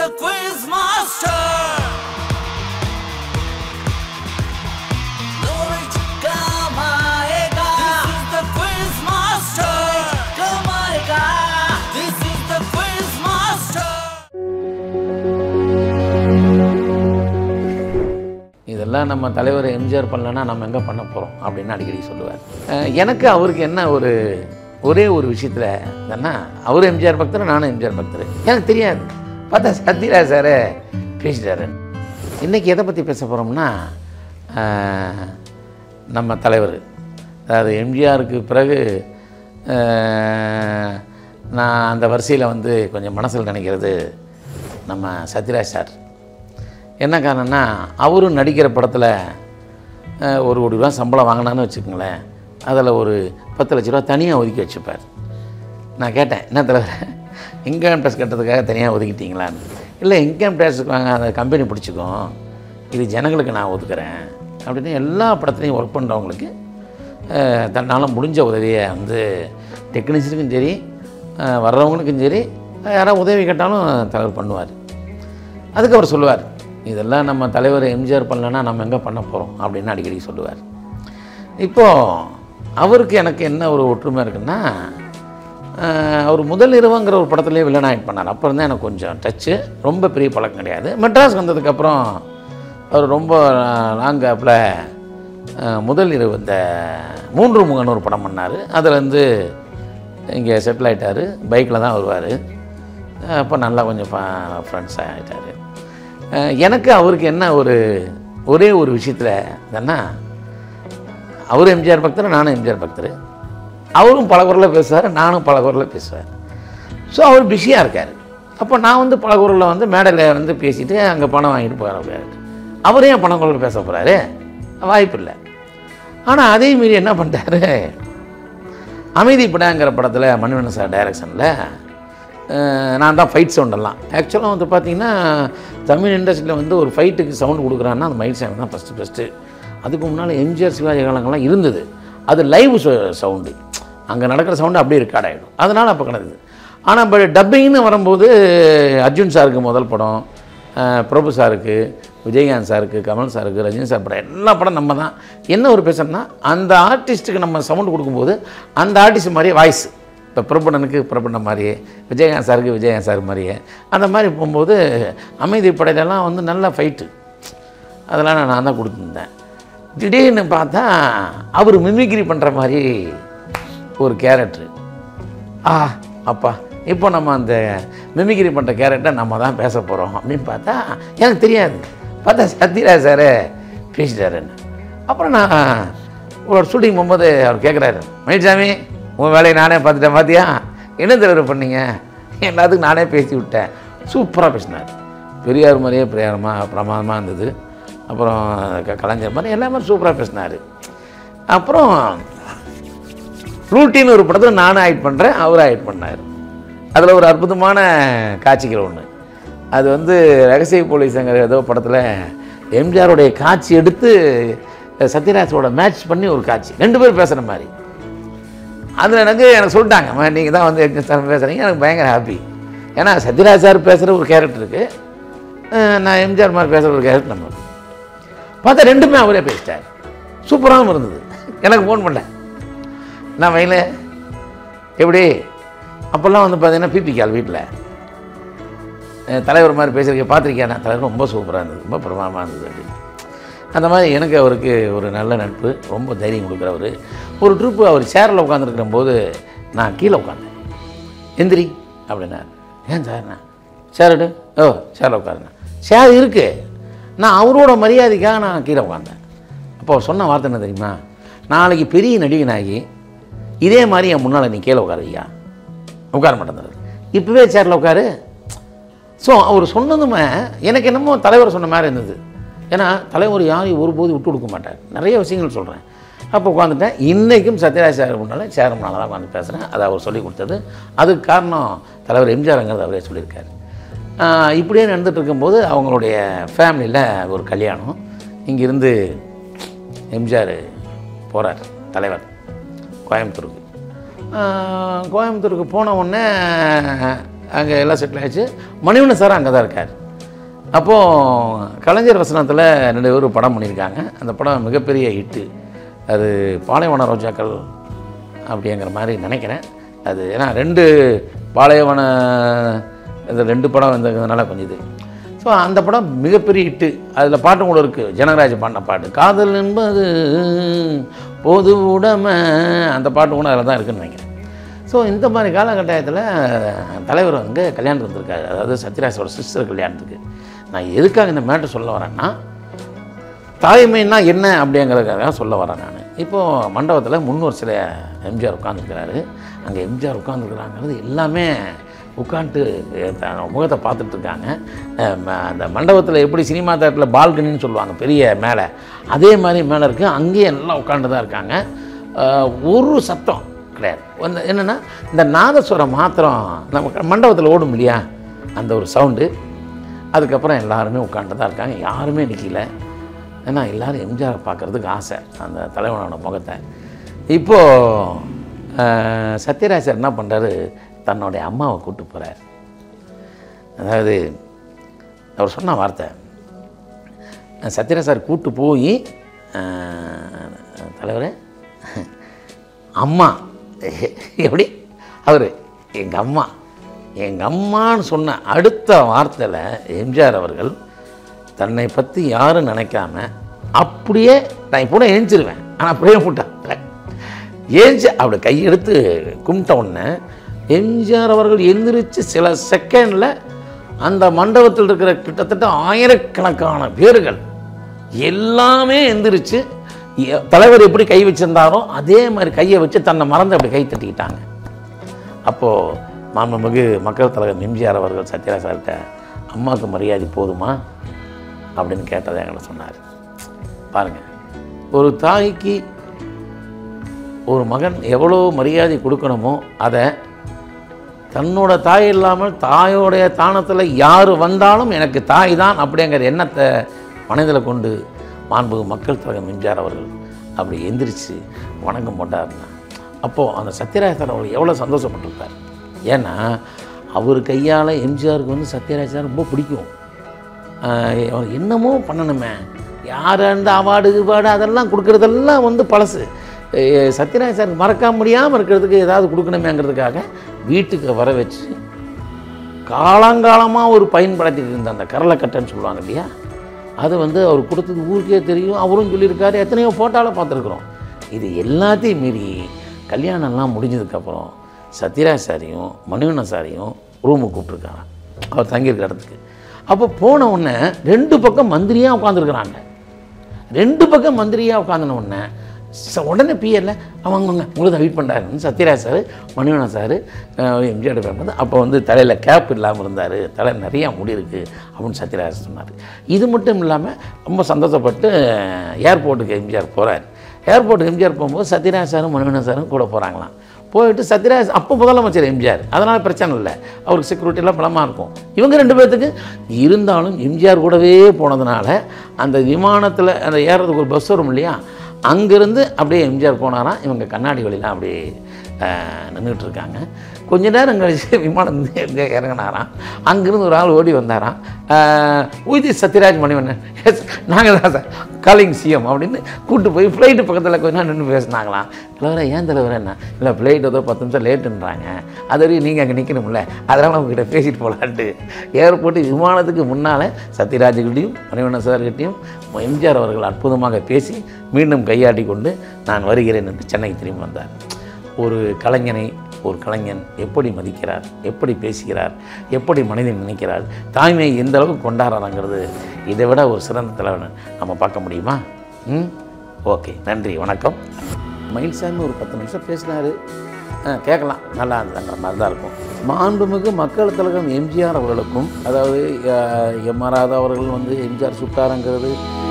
the quiz master. Lord Kamaega. This is the quiz master. Kamaega. This is the quiz master. இதெல்லாம் நம்ம தலைவர் எம்ஜிஆர் பண்ணலன்னா நம்ம எங்கே பண்ண போகிறோம் அப்படின்னு அடிக்கடி சொல்லுவார் அஹ் எனக்கு அவருக்கு என்ன ஒரு ஒரே ஒரு விஷயத்தில் என்னன்னா அவர் எம்ஜிஆர் பக்தர் நானும் எம்ஜிஆர் பக்தர் எனக்கு தெரியாது பார்த்தா சத்யராஜ் சார் பேசிட்டாரு இன்றைக்கி எதை பற்றி பேச போகிறோம்னா நம்ம தலைவர் அதாவது எம்ஜிஆருக்கு பிறகு அஹ், நான் அந்த வரிசையில் வந்து கொஞ்சம் மனசில் நினைக்கிறது நம்ம சத்யராஜ் சார் என்ன காரணம்னா அவரும் நடிக்கிற படத்தில் அஹ், ஒரு கோடி ரூபா சம்பளம் வாங்கினான்னு வச்சுக்கோங்களேன் அதில் ஒரு பத்து லட்ச ரூபா தனியாக ஒதுக்கி வச்சுப்பார் நான் கேட்டேன் என்ன தலைவர் இன்கம் டேக்ஸ் கட்டுறதுக்காக தனியாக ஒதுக்கிட்டீங்களான்னு இல்லை இன்கம் டேக்ஸுக்கு வாங்க அந்த கம்பெனி பிடிச்சிக்கும் இது ஜனங்களுக்கு நான் ஒதுக்குறேன் அப்படின்னு எல்லா படத்துலையும் ஒர்க் பண்ணுறவங்களுக்கு அஹ், தன்னால் முடிஞ்ச உதவியை வந்து டெக்னீஷியனுக்கும் சரி அஹ், வர்றவங்களுக்கும் சரி யாராவது உதவி கேட்டாலும் தலைவர் பண்ணுவார் அதுக்கு அவர் சொல்லுவார் இதெல்லாம் நம்ம தலைவர் எம்ஜிஆர் பண்ணலன்னா நம்ம எங்கே பண்ண போகிறோம் அப்படின்னு அடிக்கடி சொல்லுவார் இப்போது அவருக்கு எனக்கு என்ன ஒரு ஒற்றுமை இருக்குன்னா ஆஹ், அவர் முதல் இரவுங்கிற ஒரு படத்துலேயே வில்லன் ஆக்ட் பண்ணார் அப்போ இருந்தால் எனக்கு கொஞ்சம் டச்சு ரொம்ப பெரிய பழக்கம் கிடையாது மெட்ராஸ் வந்ததுக்கப்புறம் அவர் ரொம்ப லாங் கேப்பில் முதல் இரவு இந்த மூன்று முகன்னு ஒரு படம் பண்ணார் அதுலேருந்து இங்கே செட்டில் ஆகிட்டார் பைக்கில் தான் வருவார் அப்போ நல்லா கொஞ்சம் ஃப்ரெண்ட்ஸ் ஆகிட்டார் எனக்கு அவருக்கு என்ன ஒரு ஒரே ஒரு விஷயத்தில் என்னன்னா அவர் எம்ஜிஆர் பக்தர் நானும் எம்ஜிஆர் பக்தர் அவரும் பல குரலில் பேசுவார் நானும் பல குரலில் பேசுவேன் ஸோ அவர் பிஸியாக இருக்கார் அப்போ நான் வந்து பல குரலில் வந்து மேடையில் வந்து பேசிட்டு அங்கே பணம் வாங்கிட்டு போகிற முடியாது அவரே என் பணம் குரல் பேச போகிறாரு வாய்ப்பு இல்லை ஆனால் அதே மீறி என்ன பண்ணிட்டாரு அமைதி படாங்கிற படத்தில் மணிவண்ணன் சார் டைரக்ஷனில் நான் தான் ஃபைட் சவுண்டெல்லாம் ஆக்சுவலாக வந்து பார்த்தீங்கன்னா தமிழ் இண்டஸ்ட்ரியில் வந்து ஒரு ஃபைட்டுக்கு சவுண்ட் கொடுக்குறான்னா அந்த மைல் சாங் தான் ஃபஸ்ட்டு ஃபஸ்ட்டு அதுக்கு முன்னால் எம்ஜிஆர் சிவாஜி காலங்கள்லாம் இருந்தது அது லைவ் சவுண்டு அங்கே நடக்கிற சவுண்டு அப்படியே ரெக்கார்ட் ஆகிடும் அதனால் அப்போ கிடக்குது ஆனால் இப்போ டப்பிங்னு வரும்போது அர்ஜுன் சாருக்கு முதல் படம் அஹ், பிரபு சாருக்கு விஜயகாந்த் சாருக்கு கமல் சாருக்கு ரஜினி சார் படம் எல்லா படம் நம்ம தான் என்ன ஒரு பேசுகிறோம்னா அந்த ஆர்டிஸ்ட்டுக்கு நம்ம சவுண்ட் கொடுக்கும்போது அந்த ஆர்டிஸ்ட் மாதிரியே வாய்ஸ் இப்போ பிரபுடனுக்கு பிரபுடன் மாதிரியே விஜயகாந்த் சாருக்கு விஜயகாந்த் சார் மாதிரியே அந்த மாதிரி போகும்போது அமைதி படையிலலாம் வந்து நல்ல ஃபைட்டு அதெல்லாம் நான் நான் தான் கொடுத்துருந்தேன் திடீர்னு பார்த்தா அவர் மிமிக்ரி பண்ணுற மாதிரி ஒரு கேரக்டர் ஆ அப்பா இப்போ நம்ம அந்த மிமிக்ரி பண்ணுற கேரக்டர் நம்ம தான் பேச போகிறோம் அப்படின்னு பார்த்தா எனக்கு தெரியாது பார்த்தா சத்யராஜ் சார் பேசிட்டாருன்னு அப்புறம் நான் ஒரு ஷூட்டிங் போகும்போது அவர் கேட்குறாரு மயில்சாமி உன் வேலையை நானே பார்த்துட்டேன் பார்த்தியா என்ன தலைவர் பண்ணீங்க எல்லாத்துக்கும் நானே பேசி விட்டேன் சூப்பராக பேசினார் பெரியார் மாதிரியே பிரயாரமாக பிரமாதமாக இருந்தது அப்புறம் க- கலைஞர் மாதிரி எல்லாமே சூப்பராக பேசினார் அப்புறம் ரூட்டின்னு ஒரு படத்தில் நானும் ஆக்ட் பண்ணுறேன் அவரும் ஆக்ட் பண்ணார் அதில் ஒரு அற்புதமான காட்சிகள் ஒன்று அது வந்து ரகசிய போலீஸுங்கிற ஏதோ படத்தில் எம்ஜிஆருடைய காட்சி எடுத்து சத்யராஜோட மேட்ச் பண்ணி ஒரு காட்சி ரெண்டு பேரும் பேசுகிற மாதிரி அதில் எனக்கு எனக்கு சொல்லிட்டாங்க நீங்கள் தான் வந்து எங்க சார் பேசுகிறீங்க எனக்கு பயங்கர ஹாப்பி ஏன்னா சத்யராஜ் சார் பேசுகிற ஒரு கேரக்டர் இருக்குது நான் எம்ஜிஆர் மாதிரி பேசுகிற ஒரு கேரக்டர் நம்ம பார்த்தா ரெண்டுமே அவரே பேசிட்டார் சூப்பராகவும் இருந்தது எனக்கு ஃபோன் பண்ணேன் நான் வயல எப்படி அப்போல்லாம் வந்து பார்த்தீங்கன்னா பிபி கால் வீட்டில் தலைவர் மாதிரி பேசுறதுக்கு பார்த்துருக்கேன் நான் தலைவர் ரொம்ப சூப்பராக இருந்தது ரொம்ப பிரமாதமாக இருந்தது அப்படின்னு அந்த மாதிரி எனக்கு அவருக்கு ஒரு நல்ல நட்பு ரொம்ப தைரியம் கொடுக்குறவர் ஒரு ட்ரிப்பு அவர் சேரில் உட்காந்துருக்கிற போது நான் கீழே உட்காந்தேன் எந்திரி அப்படின்னார் ஏன் சார் நான் சேர் எடு ஓ சேரில் உட்காருண்ணா சேர் இருக்கு நான் அவரோட மரியாதைக்காக நான் கீழே உட்காந்தேன் அப்போ அவர் சொன்ன வார்த்தை என்ன தெரியுமா நாளைக்கு பெரிய நடிகனாகி இதே மாதிரி என் முன்னால் நீ கீழே உட்காருவியா உட்கார மாட்டேன் இப்போவே சேரில் உட்காரு ஸோ அவர் சொன்னதுமே எனக்கு என்னமோ தலைவர் சொன்ன மாதிரி இருந்தது ஏன்னா தலைவர் யாரையும் ஒருபோது விட்டு கொடுக்க மாட்டார் நிறைய விஷயங்கள் சொல்கிறேன் அப்போ உட்காந்துட்டேன் இன்றைக்கும் சத்யராஜ் சார் முன்னால் சேர் முன்னால் தான் உட்காந்து பேசுகிறேன் அதை அவர் சொல்லி கொடுத்தது அதுக்கு காரணம் தலைவர் எம்ஜிஆருங்கிறது அவரே சொல்லியிருக்காரு ஆஹ் இப்படியே நடந்துட்டு இருக்கும்போது அவங்களுடைய ஃபேமிலியில் ஒரு கல்யாணம் இங்கிருந்து எம்ஜிஆர் போகிறார் தலைவர் கோயம்புத்தூருக்கு ஆஹ் கோயம்புத்தூருக்கு போன உடனே அங்கே எல்லாம் செட்டில் ஆயிடுச்சு மணிவண்ணன் சார் அங்கே தான் இருக்கார் அப்போது கலைஞர் வசனத்தில் ரெண்டு பேரும் படம் பண்ணியிருக்காங்க அந்த படம் மிகப்பெரிய ஹிட்டு அது பாலைவன ரோஜாக்கள் அப்படிங்கிற மாதிரி நினைக்கிறேன் அது ஏன்னா ரெண்டு பாலைவன இது ரெண்டு படம் வந்ததுனால கொஞ்சம் இது ஸோ அந்த படம் மிகப்பெரிய ஹிட்டு அதில் பாட்டும் கூட இருக்குது ஜனகராஜ் பாடின பாட்டு காதல் என்பது பொது உடைமை அந்த பாட்டு கூட அதில் தான் இருக்குன்னு நினைக்கிறேன் ஸோ இந்த மாதிரி காலகட்டாயத்தில் தலைவர் வந்து கல்யாணத்துக்கு வந்திருக்காரு அதாவது சத்யராஜோட சிஸ்டர் கல்யாணத்துக்கு நான் எதுக்காக இந்த மேட்டர் சொல்ல வரேன்னா தாய்மைன்னா என்ன அப்படிங்கிறதுக்காக சொல்ல வரேன் நான் இப்போது மண்டபத்தில் முன்னூறு சில எம்ஜிஆர் உட்காந்துருக்கிறாரு அங்கே எம்ஜிஆர் உட்காந்துருக்குறாங்கிறது எல்லாமே உட்காந்துட்டு முகத்தை பார்த்துட்டு இருக்காங்க அஹ் ம- அந்த மண்டபத்தில் எப்படி சினிமா தேட்டரில் பால்கனின்னு சொல்லுவாங்க பெரிய மேலே அதே மாதிரி மேலே இருக்குது அங்கேயும் எல்லாம் உட்காந்து தான் இருக்காங்க அஹ் ஒரு சத்தம் கிடையாது வந்து என்னென்னா இந்த நாதஸ்வரம் மாத்திரம் நம்ம மண்டபத்தில் ஓடும் இல்லையா அந்த ஒரு சவுண்டு அதுக்கப்புறம் எல்லாருமே உட்காந்து தான் இருக்காங்க யாருமே நிற்கல ஏன்னா எல்லாரும் எம்ஜிஆரை பார்க்குறதுக்கு ஆசை அந்த தலைவனோட முகத்தை இப்போது சத்யராஜ் சார் என்ன பண்ணுறாரு தன்னுடைய அம்மாவை கூப்பிட்டு போகிறார் அதாவது அவர் சொன்ன வார்த்தை சத்யராஜ் சார் கூப்பிட்டு போய் தலைவரே அம்மா எப்படி அவர் எங்கள் அம்மா எங்கள் அம்மான்னு சொன்ன அடுத்த வார்த்தையில் எம்ஜிஆர் அவர்கள் தன்னை பற்றி யாரும் நினைக்காம அப்படியே நான் இப்போ ஏஞ்சிருவேன் ஆனால் அப்படியே விட்டான் ஏஞ்சி அப்படி கையெடுத்து கும்பிட்ட உடனே எம்ஜிஆர் அவர்கள் எந்திரிச்சு சில செகண்டில் அந்த மண்டபத்தில் இருக்கிற கிட்டத்தட்ட ஆயிரக்கணக்கான பேர்கள் எல்லாமே எந்திரிச்சு எ- தலைவர் எப்படி கை வச்சிருந்தாரோ அதே மாதிரி கையை வச்சு தன்னை மறந்து அப்படி கை தட்டிக்கிட்டாங்க அப்போது மாண்புமிகு மக்கள் தலைவர் எம்ஜிஆர் அவர்கள் சத்யராஜ் சார்கிட்ட அம்மாவுக்கு மரியாதை போதுமா அப்படின்னு கேட்டதை என்கிட்ட சொன்னார் பாருங்கள் ஒரு தாய்க்கு ஒரு மகன் எவ்வளோ மரியாதை கொடுக்கணுமோ அதை தன்னோட தாய் இல்லாமல் தாயோடைய தானத்தில் யார் வந்தாலும் எனக்கு தாய் தான் அப்படிங்கிற எண்ணத்தை மனதில் கொண்டு மாண்புகு மக்கள் தலைவர் எம்ஜிஆர் அவர்கள் அப்படி எந்திரிச்சு வணக்கம் போட்டாருன்னா அப்போது அந்த சத்யராஜ் சார் அவர்கள் எவ்வளோ சந்தோஷப்பட்டிருப்பார் ஏன்னா அவர் கையால் எம்ஜிஆருக்கு வந்து சத்யராஜ் சார் ரொம்ப பிடிக்கும் ஆஹ் அவர் என்னமோ பண்ணணுமே யார் அந்த அவார்டு கிவார்டு அதெல்லாம் கொடுக்குறதெல்லாம் வந்து பழசு அஹ் சத்யராஜ் சார் மறக்க முடியாமல் இருக்கிறதுக்கு ஏதாவது கொடுக்கணுமேங்கிறதுக்காக வீட்டுக்கு வர வச்சு காலங்காலமாக ஒரு பயன்படுத்திட்டு இருந்த அந்த கரலைக்கட்டைன்னு சொல்லுவாங்க இல்லையா அது வந்து அவர் கொடுத்தது ஊருக்கே தெரியும் அவரும் சொல்லியிருக்காரு எத்தனையோ ஃபோட்டோவில் பார்த்துருக்குறோம் இது எல்லாத்தையும் மீறி கல்யாணம்லாம் முடிஞ்சதுக்கப்புறம் சத்யராஜ் சாரையும் மணிவண்ணன் சாரையும் ரூமுக்கு கூப்பிட்ருக்காங்க அவர் தங்கியிருக்க இடத்துக்கு அப்போ போன உடனே ரெண்டு பக்கம் மந்திரியாக உட்காந்துருக்குறாங்க ரெண்டு பக்கம் மந்திரியாக உட்காந்துன உடனே ச- உடனே பிஎல்ல அவங்கவுங்க உங்களுக்கு வெயிட் பண்ணுறாரு சத்யராஜ் சார் மணிவண்ணன் சார் எம்ஜிஆர் வந்து அப்போ வந்து தலையில் கேப் இல்லாமல் இருந்தார் தலை நிறையா முடி இருக்குது அப்படின்னு சத்யராஜ் சொன்னார் இது மட்டும் இல்லாமல் ரொம்ப சந்தோஷப்பட்டு ஏர்போர்ட்டுக்கு எம்ஜிஆர் போகிறார் ஏர்போர்ட்டுக்கு எம்ஜிஆர் போகும்போது சத்யராஜ் சாரும் மணிவண்ணன் சாரும் கூட போகிறாங்களாம் போயிட்டு சத்யராஜ் அப்போ முதலமைச்சர் எம்ஜிஆர் அதனால் பிரச்சனை இல்லை அவருக்கு செக்யூரிட்டிலாம் பலமாக இருக்கும் இவங்க ரெண்டு பேர்த்துக்கு இருந்தாலும் எம்ஜிஆர் கூடவே போனதுனால அந்த விமானத்தில் அந்த ஏறுறதுக்கு ஒரு பஸ் வரும் இல்லையா அங்கேருந்து அப்படியே எம்ஜிஆர் போனாராம் இவங்க கண்ணாடி வழிலாம் அப்படியே நின்றுட்டு இருக்காங்க கொஞ்ச நேரம் கழிச்சு விமானம் வந்து எங்கே இறங்கினாராம் அங்கேருந்து ஒரு ஆள் ஓடி வந்தாராம் உய்தி சத்யராஜ் மணிவண்ணன் எஸ் நாங்கள் தான் சார் காலிங் சிஎம் அப்படின்னு கூட்டு போய் ஃப்ளைட்டு பக்கத்தில் கொஞ்ச நேரம் நின்று பேசினாங்களாம் தலைவரே ஏன் தலைவர் என்ன இல்லை ஃப்ளைட் ஏதோ பத்து நிமிஷம் லேட்டுன்றாங்க அது வரையும் நீங்கள் அங்கே நிற்கணும்ல அதனால் உங்ககிட்ட பேசிட்டு போகலான்ட்டு ஏர்போர்ட்டு விமானத்துக்கு முன்னால் சத்யராஜுக்கிட்டையும் மணிவண்ணன் சார்கிட்டையும் எம்ஜிஆர் அவர்கள் அற்புதமாக பேசி மீண்டும் கையாட்டி கொண்டு நான் வருகிறேன் என்று சென்னைக்கு திரும்பி வந்தார் ஒரு கலைஞனை ஒரு கலைஞன் எப்படி மதிக்கிறார் எப்படி பேசுகிறார் எப்படி மனிதன் நினைக்கிறார் தாய்மையை எந்த அளவுக்கு கொண்டாடுறாங்கிறது இதை விட ஒரு சிறந்த தலைவன் நம்ம பார்க்க முடியுமா ம் ஓகே நன்றி வணக்கம் மயில்சாமி ஒரு பத்து நிமிஷம் பேசினார் கேட்கலாம் நல்லா இருந்ததுங்கிற மாதிரி தான் இருக்கும் மாண்புமிகு மக்கள் தலைவர் எம்ஜிஆர் அவர்களுக்கும் அதாவது எம் ஆர் ராதா அவர்கள் வந்து எம்ஜிஆர் சுட்டாருங்கிறது